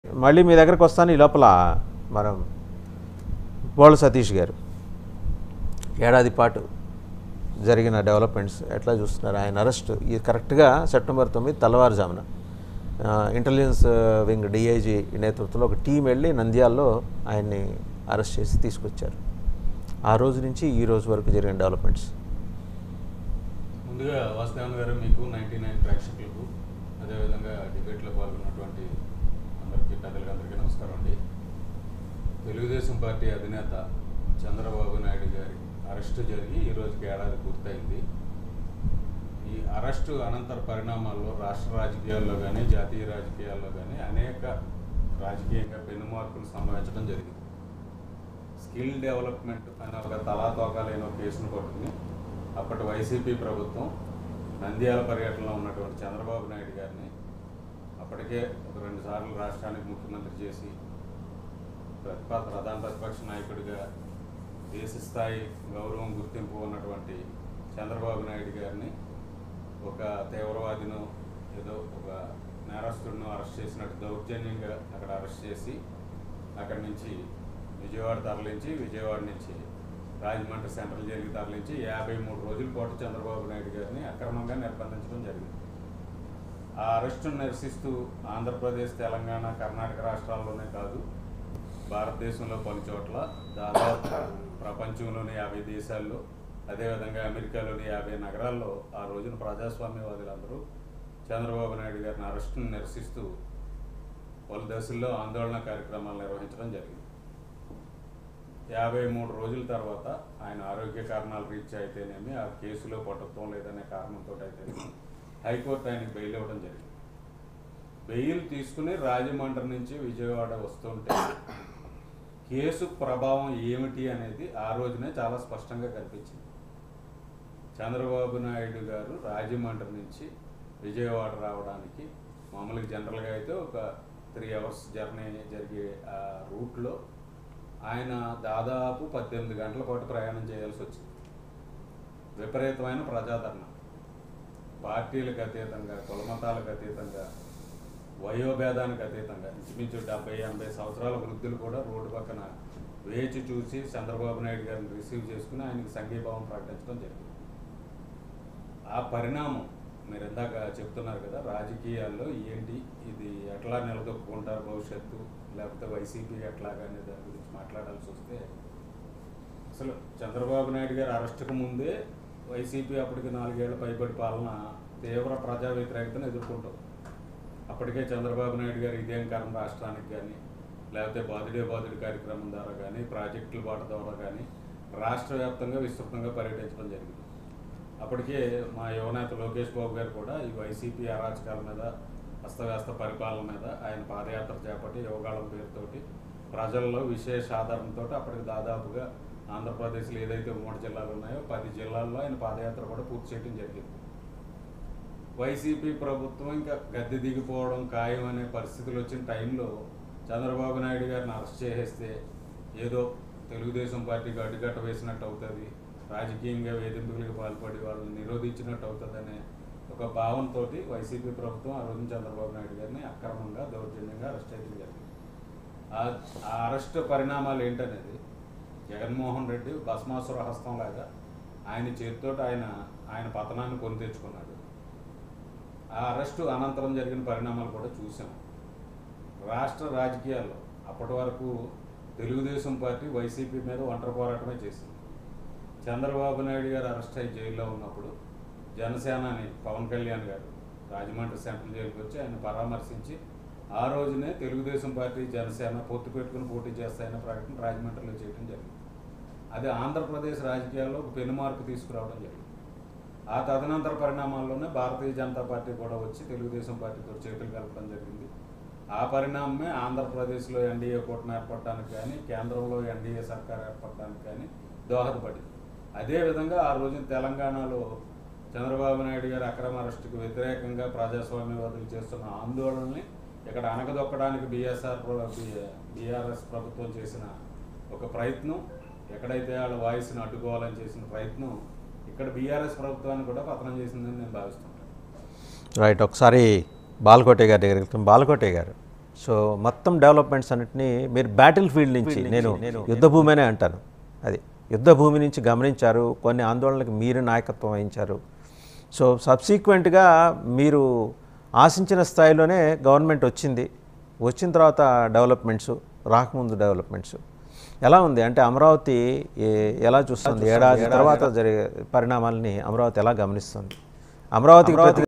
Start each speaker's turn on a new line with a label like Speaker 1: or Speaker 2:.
Speaker 1: మళ్ళీ మీ దగ్గరకు వస్తాను ఈ లోపల మనం బోళ్ళ సతీష్ గారు ఏడాది పాటు జరిగిన డెవలప్మెంట్స్ ఎట్లా చూస్తున్నారు ఆయన అరెస్ట్ ఇది కరెక్ట్గా సెప్టెంబర్ తొమ్మిది తెల్లవారుజామున ఆ, ఇంటెలిజెన్స్ వింగ్ డిఐజీ నేతృత్వంలో ఒక టీం వెళ్ళి నంద్యాలలో ఆయన్ని అరెస్ట్ చేసి తీసుకొచ్చారు ఆ రోజు నుంచి ఈ రోజు వరకు జరిగిన డెవలప్మెంట్స్
Speaker 2: ముందుగా వాసుదేవన్ గారు మీకు నైంటీ నైన్ ప్రేక్షకులకు అదేవిధంగా డిబేట్లో పాల్గొన్నటువంటి అందరికీ పెద్దలకి అందరికీ నమస్కారం అండి తెలుగుదేశం పార్టీ అధినేత చంద్రబాబు నాయుడు గారి అరెస్టు జరిగి ఈ రోజుకి ఏడాది పూర్తయింది ఈ అరెస్టు అనంతర పరిణామాల్లో రాష్ట్ర రాజకీయాల్లో కానీ జాతీయ రాజకీయాల్లో కానీ అనేక రాజకీయంగా పెనుమార్పులు సంభవించడం జరిగింది స్కిల్ డెవలప్మెంట్ అనే ఒక తలాతోకాలైన ఒక కేసును పట్టుకుని అప్పటి వైసీపీ ప్రభుత్వం నంద్యాల పర్యటనలో ఉన్నటువంటి చంద్రబాబు నాయుడు గారిని అప్పటికే ఒక రెండు సార్లు రాష్ట్రానికి ముఖ్యమంత్రి చేసి ప్రతిప ప్రధాన ప్రతిపక్ష నాయకుడిగా దేశ స్థాయి గౌరవం గుర్తింపు ఉన్నటువంటి చంద్రబాబు నాయుడు గారిని ఒక తీవ్రవాదిను ఏదో ఒక నేరస్తుడిను అరెస్ట్ చేసినట్టు దౌర్జన్యంగా అక్కడ అరెస్ట్ చేసి అక్కడి నుంచి విజయవాడ తరలించి విజయవాడ నుంచి రాజమండ్రి సెంట్రల్ జైలుకి తరలించి యాభై మూడు రోజుల పాటు చంద్రబాబు నాయుడు గారిని అక్రమంగా నిర్బంధించడం జరిగింది ఆ అరెస్టును నిరసిస్తూ ఆంధ్రప్రదేశ్ తెలంగాణ కర్ణాటక రాష్ట్రాల్లోనే కాదు భారతదేశంలో పలు చోట్ల దాదాపు ప్రపంచంలోని యాభై దేశాల్లో అదేవిధంగా అమెరికాలోని యాభై నగరాల్లో ఆ రోజున ప్రజాస్వామ్యవాదులందరూ చంద్రబాబు నాయుడు గారిని అరెస్టును నిరసిస్తూ పలు దశల్లో ఆందోళన కార్యక్రమాలు నిర్వహించడం జరిగింది యాభై మూడు రోజుల తర్వాత ఆయన ఆరోగ్య కారణాలు రీచ్ అయితేనేమి ఆ కేసులో పట్టుత్వం లేదనే కారణంతో అయితేనేమి హైకోర్టు ఆయనకి బెయిల్ ఇవ్వడం జరిగింది బెయిల్ తీసుకుని రాజమండ్రి నుంచి విజయవాడ వస్తుంటే కేసు ప్రభావం ఏమిటి అనేది ఆ రోజునే చాలా స్పష్టంగా కనిపించింది చంద్రబాబు నాయుడు గారు రాజమండ్రి నుంచి విజయవాడ రావడానికి మామూలుగా జనరల్గా అయితే ఒక త్రీ అవర్స్ జర్నీ జరిగే ఆ రూట్లో ఆయన దాదాపు పద్దెనిమిది గంటల పాటు ప్రయాణం చేయాల్సి వచ్చింది విపరీతమైన ప్రజాదరణ పార్టీలకు అతీతంగా కులమతాలకు అతీతంగా వయోభేదానికి అతీతంగా ఇంచుమించు డెబ్బై ఎనభై సంవత్సరాల వృద్ధులు కూడా రోడ్డు పక్కన వేచి చూసి చంద్రబాబు నాయుడు గారిని రిసీవ్ చేసుకుని ఆయనకి సంఘీభావం ప్రకటించడం జరిగింది ఆ పరిణామం మీరు ఇందాక చెప్తున్నారు కదా రాజకీయాల్లో ఏంటి ఇది ఎట్లా నిలదొక్కుంటారు భవిష్యత్తు లేకపోతే వైసీపీ ఎట్లాగా అనే దాని గురించి మాట్లాడాల్సి వస్తే అసలు చంద్రబాబు నాయుడు గారు అరెస్టుకు ముందే వైసీపీ అప్పటికి నాలుగేళ్ల పైబడి పాలన తీవ్ర ప్రజా వ్యతిరేకతను ఎదుర్కొంటాం అప్పటికే చంద్రబాబు నాయుడు గారు ఇదేం కారణం రాష్ట్రానికి కానీ లేకపోతే బాధుడే బాధుడి కార్యక్రమం ద్వారా కానీ ప్రాజెక్టుల బాట ద్వారా కానీ రాష్ట్ర వ్యాప్తంగా విస్తృతంగా పర్యటించడం జరిగింది అప్పటికే మా యువనేత లోకేష్ బాబు గారు కూడా ఈ వైసీపీ అరాచకాల మీద అస్తవ్యస్త పరిపాలన మీద ఆయన పాదయాత్ర చేపట్టి యోగాళం పేరుతోటి ప్రజల్లో విశేష ఆధారంతో అప్పటికి దాదాపుగా ఆంధ్రప్రదేశ్లో ఏదైతే ఉమ్మడి జిల్లాలు ఉన్నాయో పది జిల్లాల్లో ఆయన పాదయాత్ర కూడా పూర్తి చేయడం జరిగింది వైసీపీ ప్రభుత్వం ఇంకా గద్దె దిగిపోవడం ఖాయం అనే పరిస్థితులు వచ్చిన టైంలో చంద్రబాబు నాయుడు గారిని అరెస్ట్ చేసేస్తే ఏదో తెలుగుదేశం పార్టీకి అడ్డుకట్ట వేసినట్టు అవుతుంది రాజకీయంగా వేధింపులకు పాల్పడి వాళ్ళని నిరోధించినట్టు అవుతుందనే ఒక భావనతో వైసీపీ ప్రభుత్వం ఆ రోజు చంద్రబాబు నాయుడు గారిని అక్రమంగా దౌర్జన్యంగా అరెస్ట్ చేయడం జరిగింది ఆ- ఆ అరెస్ట్ పరిణామాలు ఏంటనేది జగన్మోహన్ రెడ్డి భస్మాసుర హస్తం లాగా ఆయన చేతితోటి ఆయన ఆయన పతనాన్ని కొని తెచ్చుకున్నాడు ఆ అరెస్టు అనంతరం జరిగిన పరిణామాలు కూడా చూసాం రాష్ట్ర రాజకీయాల్లో అప్పటి వరకు తెలుగుదేశం పార్టీ వైసీపీ మీద ఒంటరి పోరాటమే చేసింది చంద్రబాబు నాయుడు గారు అరెస్ట్ అయ్యి జైల్లో ఉన్నప్పుడు జనసేనాని పవన్ కళ్యాణ్ గారు రాజమండ్రి సెంట్రల్ జైలుకి వచ్చి ఆయన పరామర్శించి ఆ రోజునే తెలుగుదేశం పార్టీ జనసేన పొత్తు పెట్టుకుని పోటీ చేస్తాయన్న ప్రకటన రాజమండ్రిలో చేయడం జరిగింది అది ఆంధ్రప్రదేశ్ రాజకీయాల్లో ఒక పెనుమార్పు తీసుకురావడం జరిగింది ఆ తదనంతర పరిణామాల్లోనే భారతీయ జనతా పార్టీ కూడా వచ్చి తెలుగుదేశం పార్టీతో చేతులు కలపడం జరిగింది ఆ పరిణామమే ఆంధ్రప్రదేశ్లో ఎన్డీఏ కూటమి ఏర్పడటానికి కానీ కేంద్రంలో ఎన్డీఏ సర్కార్ ఏర్పడటానికి కానీ దోహదపడింది అదేవిధంగా ఆ రోజున తెలంగాణలో చంద్రబాబు నాయుడు గారి అక్రమ అరెస్టుకు వ్యతిరేకంగా ప్రజాస్వామ్యవాదులు చేస్తున్న ఆందోళనల్ని ఇక్కడ అణగదొక్కడానికి బీఎస్ఆర్ బీఆర్ఎస్ ప్రభుత్వం చేసిన ఒక ప్రయత్నం ఎక్కడైతే వాళ్ళ వాయిస్ని అడ్డుకోవాలని చేసిన ప్రయత్నం ఇక్కడ బీఆర్ఎస్ ప్రభుత్వాన్ని కూడా పతనం చేసిందని నేను భావిస్తున్నాను
Speaker 1: రైట్ ఒకసారి బాలకోటే గారి దగ్గరికి వెళ్తాం బాలకోటే గారు సో మొత్తం డెవలప్మెంట్స్ అన్నిటినీ మీరు బ్యాటిల్ ఫీల్డ్ నుంచి నేను యుద్ధ భూమినే అంటాను అది యుద్ధ భూమి నుంచి గమనించారు కొన్ని ఆందోళనలకు మీరు నాయకత్వం వహించారు సో సబ్సీక్వెంట్గా మీరు ఆశించిన స్థాయిలోనే గవర్నమెంట్ వచ్చింది వచ్చిన తర్వాత డెవలప్మెంట్స్ రాకముందు డెవలప్మెంట్స్ ఎలా ఉంది అంటే అమరావతి ఏ- ఎలా చూస్తుంది ఏడాది తర్వాత జరిగే పరిణామాలని అమరావతి ఎలా గమనిస్తుంది అమరావతికి ప్రతి